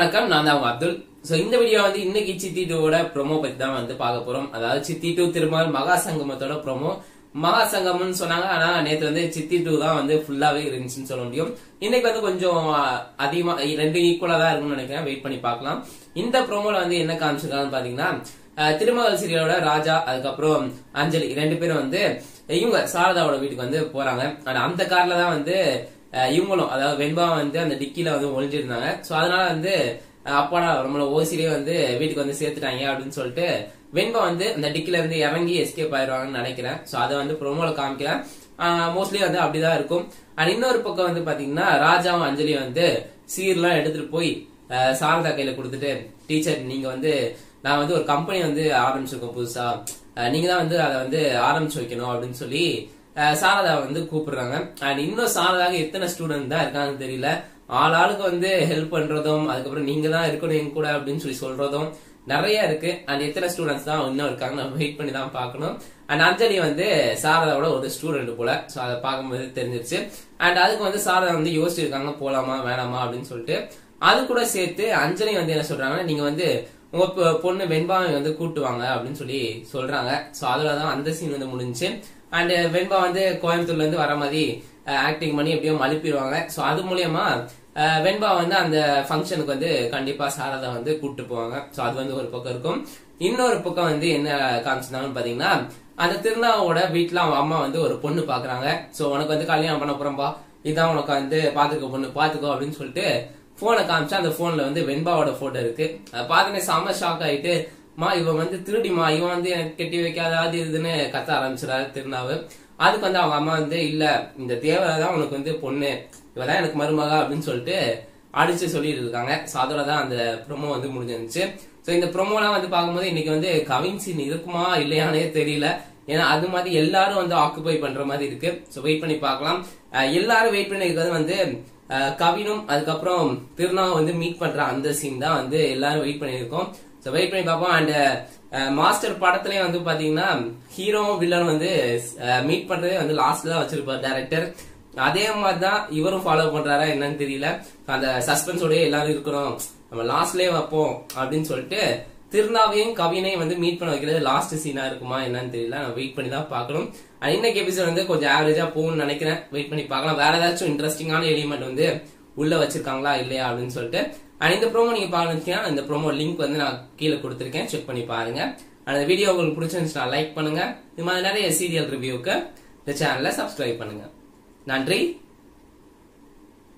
வணக்கம் நான் தான் உங்க அப்துல் சோ இந்த வீடியோ வந்து இன்னைக்கு சித்தி டூவோட ப்ரோமோ பத்தி தான் வந்து பார்க்க போறோம் அதாவது சித்தி டூ திருமால் மகா சங்கமத்தோட ப்ரோமோ மகா சங்கமம்னு சொன்னாங்க ஆனா நேத்து வந்து சித்தி டூ தான் வந்து ஃபுல்லாவே இருந்துச்சுன்னு சொல்ல முடியும் இன்னைக்கு வந்து கொஞ்சம் அஹ், அதிகமா ரெண்டு ஈக்குவலா தான் இருக்கும்னு நினைக்கிறேன் வெயிட் பண்ணி பார்க்கலாம் இந்த ப்ரோமோல வந்து என்ன காமிச்சிருக்காங்கன்னு பாத்தீங்கன்னா அஹ், திருமகள் சீரியலோட ராஜா அதுக்கப்புறம் அஞ்சலி ரெண்டு பேரும் வந்து இவங்க சாரதாவோட வீட்டுக்கு வந்து போறாங்க ஆனா அந்த கார்ல தான் வந்து அஹ் இவங்களும் அதாவது வெண்பா வந்து அந்த டிக்கில வந்து ஒளிஞ்சிருந்தாங்க சோ அதனால வந்து அஹ் அப்பாடா நம்மள ஓசிலே வந்து வீட்டுக்கு வந்து சேர்த்துட்டாங்க அப்படின்னு சொல்லிட்டு வெண்பா வந்து அந்த டிக்கில இருந்து இறங்கி எஸ்கேப் ஆயிடுவாங்கன்னு நினைக்கிறேன் சோ அதை வந்து ப்ரோமோல காமிக்கிறேன் மோஸ்ட்லி வந்து அப்படிதான் இருக்கும் அண்ட் இன்னொரு பக்கம் வந்து பாத்தீங்கன்னா ராஜாவும் அஞ்சலி வந்து சீர்லாம் எடுத்துட்டு போய் அஹ் சாரதா கையில கொடுத்துட்டு டீச்சர் நீங்க வந்து நான் வந்து ஒரு கம்பெனி வந்து ஆரம்பிச்சிருக்கோம் புதுசா அஹ் நீங்க தான் வந்து அதை வந்து ஆரம்பிச்சு வைக்கணும் அப்படின்னு சொல்லி அஹ் சாரதா வந்து கூப்பிடுறாங்க அண்ட் இன்னும் சாரதாக எத்தனை ஸ்டூடெண்ட் தான் இருக்காங்கன்னு தெரியல ஆள் ஆளுக்கு வந்து ஹெல்ப் பண்றதும் அதுக்கப்புறம் நீங்க தான் இருக்கணும் எங்க கூட அப்படின்னு சொல்லி சொல்றதும் நிறைய இருக்கு அண்ட் எத்தனை ஸ்டூடெண்ட்ஸ் தான் இன்னும் இருக்காங்க நம்ம வெயிட் பண்ணி தான் பார்க்கணும் அண்ட் அஞ்சலி வந்து சாரதாவோட ஒரு ஸ்டூடெண்ட் போல சோ அதை பார்க்கும்போது தெரிஞ்சிருச்சு அண்ட் அதுக்கு வந்து சாரதா வந்து யோசிச்சிருக்காங்க போலாமா வேணாமா அப்படின்னு சொல்லிட்டு அது கூட சேர்த்து அஞ்சலி வந்து என்ன சொல்றாங்கன்னா நீங்க வந்து உங்க பொ- பொண்ணு வெண்பாவை வந்து கூட்டு வாங்க அப்படின்னு சொல்லி சொல்றாங்க சோ அதுலதான் அந்த சீன் வந்து முடிஞ்சுச்சு அண்ட் வெண்பா வந்து கோயம்புத்தூர்ல இருந்து வர மாதிரி ஆக்டிங் பண்ணி எப்படியோ மழுப்பிடுவாங்க சோ அது மூலியமா அஹ், வெண்பா வந்து அந்த ஃபங்க்ஷனுக்கு வந்து கண்டிப்பா சாரதா வந்து கூட்டு போவாங்க சோ அது வந்து ஒரு பக்கம் இருக்கும் இன்னொரு பக்கம் வந்து என்ன காமிச்சிருந்தாங்கன்னு பாத்தீங்கன்னா அந்த திருநாவோட வீட்டுல அவன் அம்மா வந்து ஒரு பொண்ணு பாக்குறாங்க சோ உனக்கு வந்து கல்யாணம் பண்ண போறோம்பா இதான் உனக்கு வந்து பாத்துக்கோ பொண்ணு பாத்துக்கோ அப்படின்னு சொல்லிட்டு போனை காமிச்சா அந்த போன்ல வந்து வெண்பாவோட போட்டோ இருக்கு அதை பார்த்துனே செம்ம ஷாக் ஆயிட்டு மா இவன் வந்து திருடிமா இவன் வந்து எனக்கு கெட்டி வைக்காத அது இதுன்னு கத்த ஆரம்பிச்சிடாரு திருநாவு அதுக்கு வந்து அவங்க அம்மா வந்து இல்ல இந்த தேவதை தான் உனக்கு வந்து பொண்ணு இவதான் எனக்கு மருமகா அப்படின்னு சொல்லிட்டு அடிச்சு சொல்லிட்டு இருக்காங்க சோ அதோட தான் அந்த ப்ரோமோ வந்து முடிஞ்சிருந்துச்சு சோ இந்த ப்ரோமோலாம் வந்து பார்க்கும்போது இன்னைக்கு வந்து கவின் சீன் இருக்குமா இல்லையானே தெரியல ஏன்னா அது மாதிரி எல்லாரும் வந்து ஆக்குபை பண்ற மாதிரி இருக்கு சோ வெயிட் பண்ணி பார்க்கலாம் அஹ் எல்லாரும் வெயிட் பண்ணி இருக்கிறது வந்து அஹ் கவினும் அதுக்கப்புறம் திருநாவும் வந்து மீட் பண்ற அந்த சீன் தான் வந்து எல்லாரும் வெயிட் பண்ணியிருக்கோம் ஸோ வெயிட் பண்ணி பார்ப்போம் அண்ட் மாஸ்டர் படத்துலயே வந்து பாத்தீங்கன்னா ஹீரோ வில்லன் வந்து மீட் பண்றதே வந்து லாஸ்ட்ல தான் வச்சிருப்பார் டேரக்டர் அதே மாதிரி தான் இவரும் ஃபாலோ பண்றாரா என்னன்னு தெரியல அந்த சஸ்பென்ஸோடய எல்லாரும் இருக்கணும் நம்ம லாஸ்ட்லயே வைப்போம் அப்படின்னு சொல்லிட்டு திருநாவையும் கவினையும் வந்து மீட் பண்ண வைக்கிறது லாஸ்ட் சீனா இருக்குமா என்னன்னு தெரியல நான் வெயிட் பண்ணி தான் பார்க்கணும் And இன்னைக்கு எபிசோட் வந்து கொஞ்சம் ஆவரேஜா போகும்னு நினைக்கிறேன் வெயிட் பண்ணி பார்க்கலாம் வேற ஏதாச்சும் இன்ட்ரெஸ்டிங்கான எலிமெண்ட் வந்து உள்ள வச்சிருக்காங்களா இல்லையா அப்படின்னு சொல்லிட்டு அண்ட் இந்த ப்ரோமோ நீங்க பாருங்கன்னா இந்த ப்ரோமோ லிங்க் வந்து நான் கீழே கொடுத்துருக்கேன் செக் பண்ணி பாருங்க அந்த வீடியோ உங்களுக்கு பிடிச்சிருந்துச்சுன்னா லைக் பண்ணுங்க இது மாதிரி நிறைய சீரியல் ரிவ்யூக்கு இந்த சேனலை சப்ஸ்கிரைப் பண்ணுங்க நன்றி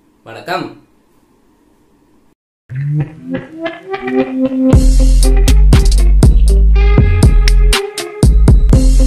வணக்கம்